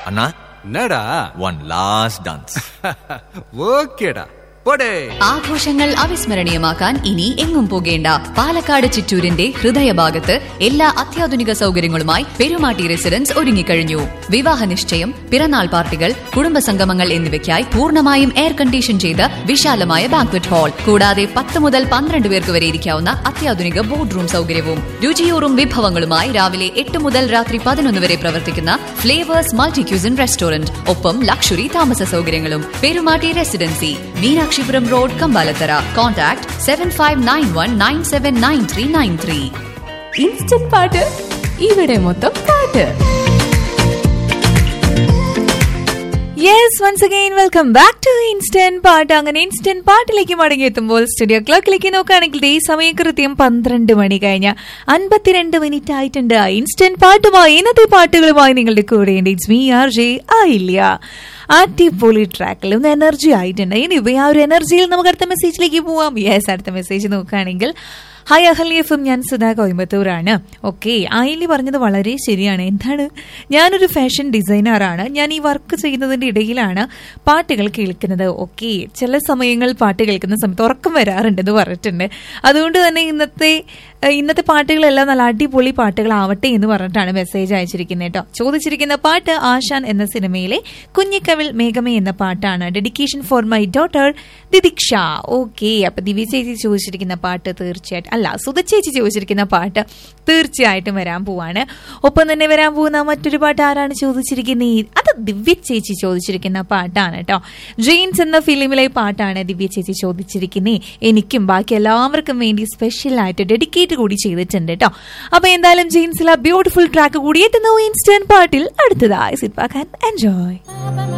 அண்ணா என்னடா one last dance ஓகேடா போடே ആഘോഷങ്ങൾ അവിസ്മരണീയമാക്കാൻ ഇനി എങ്ങും പോകേണ്ട പാലക്കാട് ചിറ്റൂരിന്റെ ഹൃദയഭാഗത്ത് എല്ലാ അത്യാധുനിക സൗകര്യങ്ങളുമായി പെരുമാട്ടി റെസിഡൻസ് ഒരുങ്ങിക്കഴിഞ്ഞു വിവാഹ നിശ്ചയം പിറന്നാൾ പാർട്ടികൾ കുടുംബസംഗമങ്ങൾ എന്നിവയ്ക്കായി പൂർണ്ണമായും എയർ കണ്ടീഷൻ ചെയ്ത വിശാലമായ ബാങ്ക്വറ്റ് ഹാൾ കൂടാതെ പത്ത് മുതൽ പന്ത്രണ്ട് പേർക്ക് വരെ ഇരിക്കാവുന്ന അത്യാധുനിക ബോർഡ് റൂം സൗകര്യവും രുചിയൂറും വിഭവങ്ങളുമായി രാവിലെ എട്ട് മുതൽ രാത്രി പതിനൊന്ന് വരെ പ്രവർത്തിക്കുന്ന ഫ്ലേവേഴ്സ് മൾട്ടി ക്യൂസിൻ റെസ്റ്റോറന്റ് ഒപ്പം ലക്ഷറി താമസ സൗകര്യങ്ങളും Perumatty residency Meenakshipuram road Kambalathara contact seven five nine one nine seven nine three nine three instant പാട്ട് ഇവിടെ മൊത്തം പാട്ട് yes once again welcome back to instant പാട്ട് അങ്ങനെ ഇൻസ്റ്റന്റ് പാട്ടിലേക്ക് മടങ്ങി എത്തുമ്പോൾ സ്റ്റുഡിയോ ക്ലോക്കിലേക്ക് നോക്കുകയാണെങ്കിൽ ഈ സമയം കൃത്യം പന്ത്രണ്ട് മണി കഴിഞ്ഞ അൻപത്തിരണ്ട് മിനിറ്റ് ആയിട്ടുണ്ട് ഇൻസ്റ്റന്റ് പാട്ടുമായി ഇന്നത്തെ പാട്ടുകളുമായി നിങ്ങളുടെ കൂടെ ഉണ്ട് ഇറ്റ്സ് മീ ആർ ജെ ആയില്ല അടിപൊളി ട്രാക്കിൽ ഒന്ന് എനർജി ആയിട്ടുണ്ട് ഇനി ആ ഒരു എനർജിയിൽ നമുക്ക് അടുത്ത മെസ്സേജിലേക്ക് പോവാം യെസ് അടുത്ത മെസ്സേജ് നോക്കുകയാണെങ്കിൽ ഹായ് അഹല്യഫും ഞാൻ സുധാ കോയമ്പത്തൂരാണ് ഓക്കെ ആയിലി പറഞ്ഞത് വളരെ ശരിയാണ് എന്താണ് ഞാനൊരു ഫാഷൻ ഡിസൈനറാണ് ഞാൻ ഈ വർക്ക് ചെയ്യുന്നതിന്റെ ഇടയിലാണ് പാട്ടുകൾ കേൾക്കുന്നത് ഓക്കെ ചില സമയങ്ങൾ പാട്ട് കേൾക്കുന്ന സമയത്ത് ഉറക്കം വരാറുണ്ടെന്ന് പറഞ്ഞിട്ടുണ്ട് അതുകൊണ്ട് തന്നെ ഇന്നത്തെ ഏഹ്, ഇന്നത്തെ പാട്ടുകളെല്ലാം നല്ല അടിപൊളി പാട്ടുകളാവട്ടെ എന്ന് പറഞ്ഞിട്ടാണ് മെസ്സേജ് അയച്ചിരിക്കുന്നത് കേട്ടോ ചോദിച്ചിരിക്കുന്ന പാട്ട് ആശാൻ എന്ന സിനിമയിലെ കുഞ്ഞിക്കവിൾ മേഘമേ എന്ന പാട്ടാണ് dedication for my daughter Didiksha okay അപ്പൊ ദിവ്യ ചേച്ചി ചോദിച്ചിരിക്കുന്ന പാട്ട് തീർച്ചയായിട്ടും അല്ല സുധ ചേച്ചി ചോദിച്ചിരിക്കുന്ന പാട്ട് തീർച്ചയായിട്ടും വരാൻ പോവാണ് ഒപ്പം തന്നെ വരാൻ പോകുന്ന മറ്റൊരു പാട്ട് ആരാണ് ചോദിച്ചിരിക്കുന്നത് അത് ദിവ്യ ചേച്ചി ചോദിച്ചിരിക്കുന്ന പാട്ടാണ് കേട്ടോ ജെയിൻസ് എന്ന ഫിലിമിലെ പാട്ടാണ് ദിവ്യ ചേച്ചി ചോദിച്ചിരിക്കുന്നത് എനിക്കും ബാക്കി എല്ലാവർക്കും വേണ്ടി സ്പെഷ്യൽ ആയിട്ട് ഡെഡിക്കേറ്റ് കൂടി ചെയ്തിട്ടുണ്ട് കേട്ടോ അപ്പൊ എന്തായാലും ജെയിൻസിലെ ബ്യൂട്ടിഫുൾ ട്രാക്ക് കൂടി എത്തുന്നു ഇൻസ്റ്റന്റ് പാട്ടിൽ അടുത്തതായി സിറ്റ് ബാക്ക് ആൻഡ് എൻജോയ്